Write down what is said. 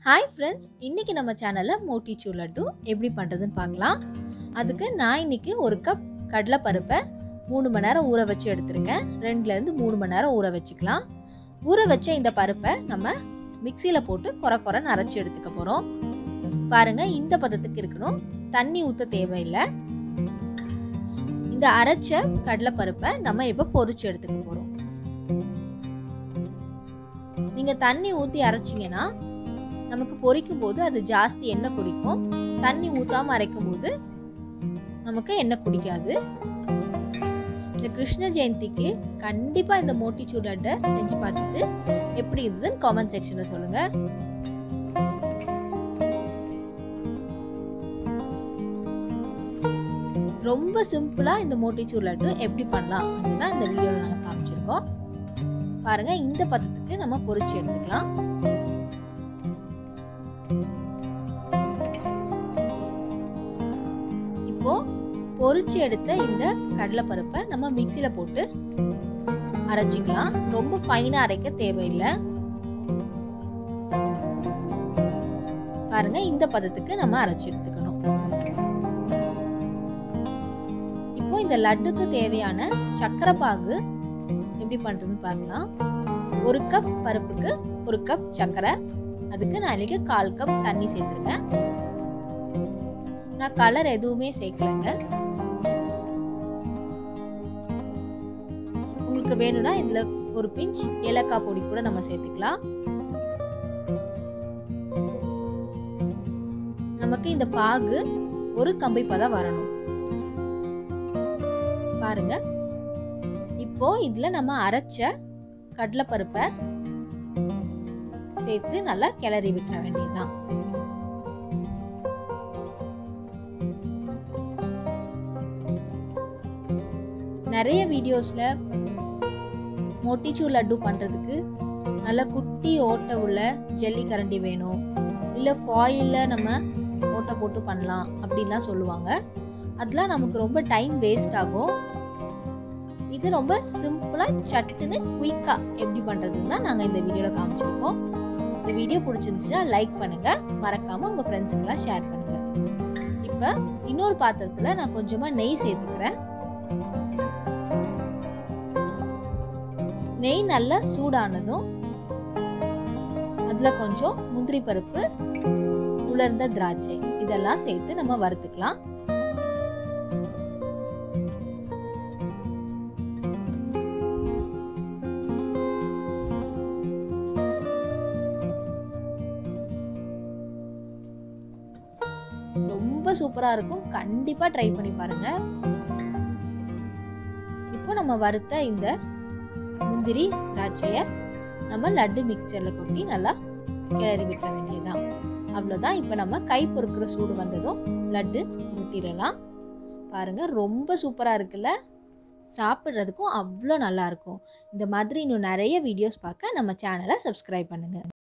hi friends இன்றைக்கி நம்ம சேனலில் மோட்டிச்சூர் லட்டு எப்படி பண்ணுறதுன்னு பார்க்கலாம் அதுக்கு நான் இன்னைக்கு ஒரு கப் கடலைப்பருப்பை மூணு மணி நேரம் ஊற வச்சு எடுத்திருக்கேன் ரெண்டுலேருந்து மூணு மணி நேரம் ஊற வச்சுக்கலாம் ஊற வச்ச இந்த பருப்பை நம்ம மிக்சியில் போட்டு குறை குறைன்னு அரைச்சி எடுத்துக்க போகிறோம் பாருங்கள் இந்த பதத்துக்கு இருக்கணும் தண்ணி ஊற்ற தேவையில்லை இந்த அரைச்ச கடலைப்பருப்பை நம்ம இப்போ பொரிச்சு எடுத்துக்க போகிறோம் நீங்கள் தண்ணி ஊற்றி அரைச்சிங்கன்னா நமக்கு பொரிக்கும் போது அது ஜாஸ்தி எண்ணெய் குடிக்கும் தண்ணி ஊற்றாமல் அரைக்கும் போது நமக்கு எண்ணெய் குடிக்காது இந்த கிருஷ்ண ஜெயந்திக்கு கண்டிப்பாக இந்த மோட்டிச்சூர் லட்டை செஞ்சு பார்த்துட்டு எப்படி இருந்ததுன்னு காமெண்ட் செக்ஷனில் சொல்லுங்கள் ரொம்ப சிம்பிளாக இந்த மோட்டிச்சூர் லட்டு எப்படி பண்ணலாம் அப்படின்னு இந்த வீடியோவில் நாங்கள் காமிச்சிருக்கோம் பாருங்கள் இந்த பதத்துக்கு நம்ம பொரிச்சு எடுத்துக்கலாம் இப்போ பொரிச்சு எடுத்த இந்த கடலைப்பருப்பை நம்ம மிக்சியில் போட்டு அரைச்சிக்கலாம் ரொம்ப ஃபைனாக அரைக்க தேவையில்லை பாருங்க இந்த பதத்துக்கு நம்ம அரைச்சி எடுத்துக்கணும் இப்போ இந்த லட்டுக்கு தேவையான சர்க்கரை பாகு எப்படி பண்றதுன்னு பார்க்கலாம் ஒரு கப் பருப்புக்கு ஒரு கப் சர்க்கரை அதுக்கு நான் இன்னைக்கு கால் கப் தண்ணி சேர்த்துருக்கேன் நான் கலர் எதுவுமே சேர்க்கலங்க உங்களுக்கு வேணும்னா இதுல ஒரு பிஞ்ச் ஏலக்காய் பொடி கூட நம்ம சேர்த்துக்கலாம் நமக்கு இந்த பாகு ஒரு கம்பி பதம் வரணும் பாருங்க இப்போ இதுல நம்ம அரைச்ச கடலைப்பருப்பை சேர்த்து நல்லா கிளறி விட்டுற வேண்டியதுதான் நிறைய வீடியோஸ்ல மொட்டிச்சூர் லட்டு பண்றதுக்கு நல்ல குட்டி ஓட்டை உள்ள ஜல்லி கரண்டி வேணும் இல்லை ஃபாயிலில் நம்ம ஓட்டை போட்டு பண்ணலாம் அப்படின்லாம் சொல்லுவாங்க அதெல்லாம் நமக்கு ரொம்ப டைம் வேஸ்ட் ஆகும் இது ரொம்ப சிம்பிளாக சட்டுன்னு குயிக்காக எப்படி பண்ணுறதுன்னு தான் நாங்கள் இந்த வீடியோவில் காமிச்சிருக்கோம் இந்த வீடியோ பிடிச்சிருந்துச்சுன்னா லைக் பண்ணுங்கள் மறக்காமல் உங்கள் ஃப்ரெண்ட்ஸுக்கெல்லாம் ஷேர் பண்ணுங்கள் இப்போ இன்னொரு பாத்திரத்தில் நான் கொஞ்சமாக நெய் சேர்த்துக்கிறேன் நெய் நல்லா சூடானதும் அதில் கொஞ்சம் முந்திரி பருப்பு உலர்ந்த திராட்சை இதெல்லாம் சேர்த்து நம்ம வறுத்துக்கலாம் ரொம்ப சூப்பராக இருக்கும் கண்டிப்பாக ட்ரை பண்ணி பாருங்க இப்போ நம்ம வறுத்த இந்த முந்திரி திராட்சையை நம்ம லட்டு மிக்சரில் கொட்டி நல்லா கிளறி விட்டுற வேண்டியதுதான் அவ்வளோதான் இப்போ நம்ம கை பொறுக்கிற சூடு வந்ததும் லட்டு ஊட்டிடலாம் பாருங்க ரொம்ப சூப்பராக இருக்குல்ல சாப்பிட்றதுக்கும் அவ்வளோ நல்லா இருக்கும் இந்த மாதிரி இன்னும் நிறைய வீடியோஸ் பார்க்க நம்ம சேனலை சப்ஸ்கிரைப் பண்ணுங்கள்